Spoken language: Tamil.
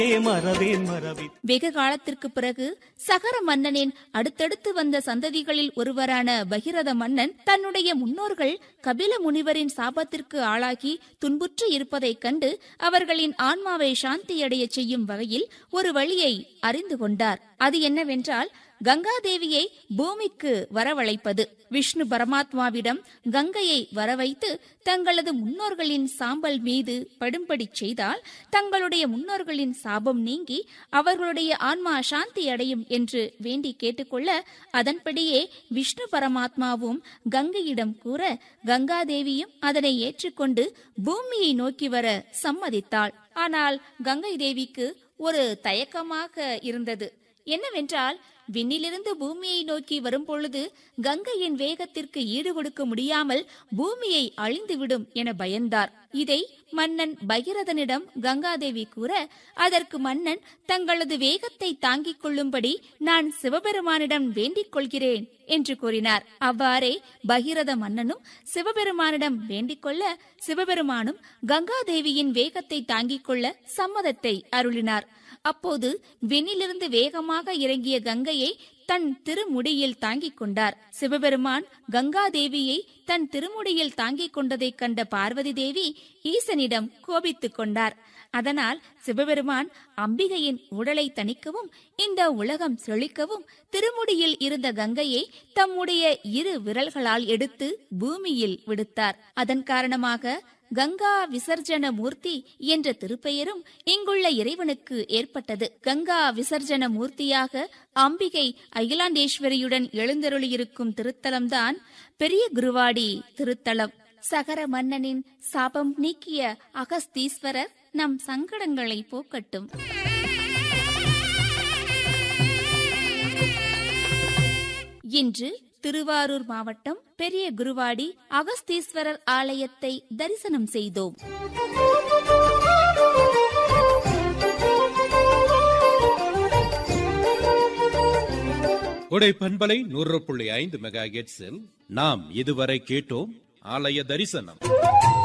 மறவேன் மறவி வெகு காலத்திற்கு பிறகு சகர மன்னனின் அடுத்தடுத்து வந்த சந்ததிகளில் ஒருவரான பகிரத மன்னன் தன்னுடைய முன்னோர்கள் கபில முனிவரின் சாபத்திற்கு ஆளாகி துன்புற்று இருப்பதைக் கண்டு அவர்களின் ஆன்மாவை சாந்தியடையச் செய்யும் வகையில் ஒரு வழியை அறிந்து கொண்டார் அது என்னவென்றால் கங்காதேவியை பூமிக்கு வரவழைப்பது விஷ்ணு பரமாத்மாவிடம் கங்கையை வரவைத்து தங்களது முன்னோர்களின் சாம்பல் மீது படும்படி செய்தால் தங்களுடைய முன்னோர்களின் சாபம் நீங்கி அவர்களுடைய ஆன்மா சாந்தி அடையும் என்று வேண்டி கேட்டுக்கொள்ள அதன்படியே விஷ்ணு பரமாத்மாவும் கங்கையிடம் கூற கங்காதேவியும் அதனை ஏற்றுக்கொண்டு பூமியை நோக்கி வர சம்மதித்தாள் ஆனால் கங்கை தேவிக்கு ஒரு தயக்கமாக இருந்தது என்னவென்றால் விண்ணிலிருந்து பூமியை நோக்கி வரும்பொழுது கங்கையின் வேகத்திற்கு ஈடு கொடுக்க முடியாமல் பூமியை அழிந்துவிடும் என பயந்தார் இதை மன்னன் பகிரதனிடம் கங்காதேவி கூற அதற்கு மன்னன் தங்களது வேகத்தை தாங்கிக் கொள்ளும்படி நான் சிவபெருமானிடம் வேண்டிக் கொள்கிறேன் என்று கூறினார் அவ்வாறே பகிரத மன்னனும் சிவபெருமானிடம் வேண்டிக் கொள்ள சிவபெருமானும் கங்காதேவியின் வேகத்தை தாங்கிக் கொள்ள சம்மதத்தை அருளினார் அப்போது விண்ணிலிருந்து வேகமாக இறங்கிய கங்கையை தன் திருமுடியில் தாங்கிக் கொண்டார் சிவபெருமான் கங்காதேவியை தன் திருமுடியில் தாங்கிக் கொண்டதைக் கண்ட பார்வதி தேவி ஈசனிடம் கோபித்துக் கொண்டார் அதனால் சிவபெருமான் அம்பிகையின் உடலை தணிக்கவும் இந்த உலகம் செழிக்கவும் திருமுடியில் இருந்த கங்கையை தம்முடைய இரு விரல்களால் எடுத்து பூமியில் விடுத்தார் அதன் காரணமாக கங்கா விசர்ஜன மூர்த்தி என்ற திருப்பெயரும் இங்குள்ள இறைவனுக்கு ஏற்பட்டது கங்கா விசர்ஜன மூர்த்தியாக அம்பிகை அகிலாண்டேஸ்வரியுடன் எழுந்தருளியிருக்கும் திருத்தலம்தான் பெரிய குருவாடி திருத்தலம் சகர மன்னனின் சாபம் நீக்கிய அகஸ்தீஸ்வரர் நம் சங்கடங்களை போக்கட்டும் இன்று திருவாரூர் மாவட்டம் பெரிய குருவாடி அகஸ்தீஸ்வரர் ஆலயத்தை தரிசனம் செய்தோம் கொடை பண்பலை நூறு புள்ளி ஐந்து மெகா நாம் இதுவரை கேட்டோம் ஆலய தரிசனம்